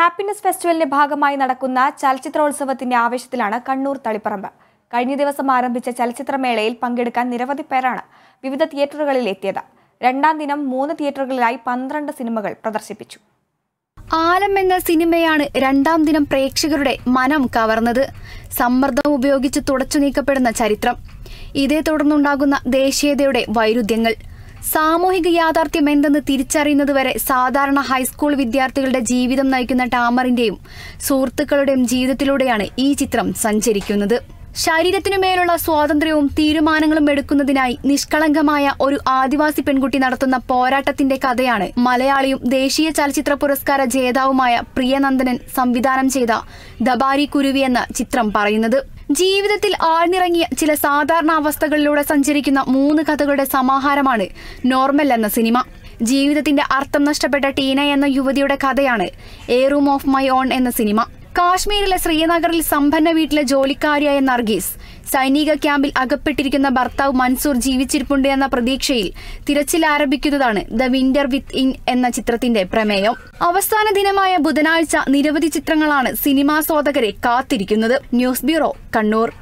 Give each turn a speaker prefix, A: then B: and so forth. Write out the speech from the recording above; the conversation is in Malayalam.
A: ഹാപ്പിനെസ് ഫെസ്റ്റിവലിന്റെ ഭാഗമായി നടക്കുന്ന ചലച്ചിത്രോത്സവത്തിന്റെ ആവേശത്തിലാണ് കണ്ണൂർ തളിപ്പറമ്പ് കഴിഞ്ഞ ദിവസം ആരംഭിച്ച ചലച്ചിത്രമേളയിൽ പങ്കെടുക്കാൻ നിരവധി പേരാണ് വിവിധ തിയേറ്ററുകളിൽ എത്തിയത് രണ്ടാം ദിനം മൂന്ന് തിയേറ്ററുകളിലായി പന്ത്രണ്ട് സിനിമകൾ പ്രദർശിപ്പിച്ചു
B: ആലം എന്ന സിനിമയാണ് രണ്ടാം ദിനം പ്രേക്ഷകരുടെ മനം കവർന്നത് സമ്മർദ്ദം ഉപയോഗിച്ച് തുടച്ചു നീക്കപ്പെടുന്ന ചരിത്രം ഇതേ തുടർന്നുണ്ടാകുന്ന ദേശീയതയുടെ വൈരുദ്ധ്യങ്ങൾ സാമൂഹിക യാഥാർത്ഥ്യം എന്തെന്ന് തിരിച്ചറിയുന്നതുവരെ സാധാരണ ഹൈസ്കൂൾ വിദ്യാർത്ഥികളുടെ ജീവിതം നയിക്കുന്ന ടാമറിന്റെയും സുഹൃത്തുക്കളുടെയും ജീവിതത്തിലൂടെയാണ് ഈ ചിത്രം സഞ്ചരിക്കുന്നത് ശരീരത്തിനു മേലുള്ള സ്വാതന്ത്ര്യവും തീരുമാനങ്ങളും എടുക്കുന്നതിനായി നിഷ്കളങ്കമായ ഒരു ആദിവാസി പെൺകുട്ടി നടത്തുന്ന പോരാട്ടത്തിന്റെ കഥയാണ് മലയാളിയും ദേശീയ ചലച്ചിത്ര പുരസ്കാര ജേതാവുമായ പ്രിയനന്ദനൻ സംവിധാനം ചെയ്ത ദബാരി കുരുവി എന്ന ചിത്രം പറയുന്നത് ജീവിതത്തിൽ ആഴ്ന്നിറങ്ങിയ ചില സാധാരണ അവസ്ഥകളിലൂടെ സഞ്ചരിക്കുന്ന മൂന്ന് കഥകളുടെ സമാഹാരമാണ് നോർമൽ എന്ന സിനിമ ജീവിതത്തിന്റെ അർത്ഥം നഷ്ടപ്പെട്ട ടീന എന്ന യുവതിയുടെ കഥയാണ് a room of my own എന്ന സിനിമ കാശ്മീരിലെ ശ്രീനഗറിൽ സമ്പന്ന വീട്ടിലെ ജോലിക്കാരിയായ നർഗീസ് സൈനിക ക്യാമ്പിൽ അകപ്പെട്ടിരിക്കുന്ന ഭർത്താവ് മൻസൂർ ജീവിച്ചിരിപ്പുണ്ട് എന്ന പ്രതീക്ഷയിൽ തിരച്ചിൽ ആരംഭിക്കുന്നതാണ് ദ വിന്റർ വിത്ത് ഇൻ എന്ന ചിത്രത്തിന്റെ പ്രമേയം അവസാന ദിനമായ ബുധനാഴ്ച നിരവധി ചിത്രങ്ങളാണ് സിനിമാസ്വാദകരെ കാത്തിരിക്കുന്നത് ന്യൂസ് ബ്യൂറോ കണ്ണൂർ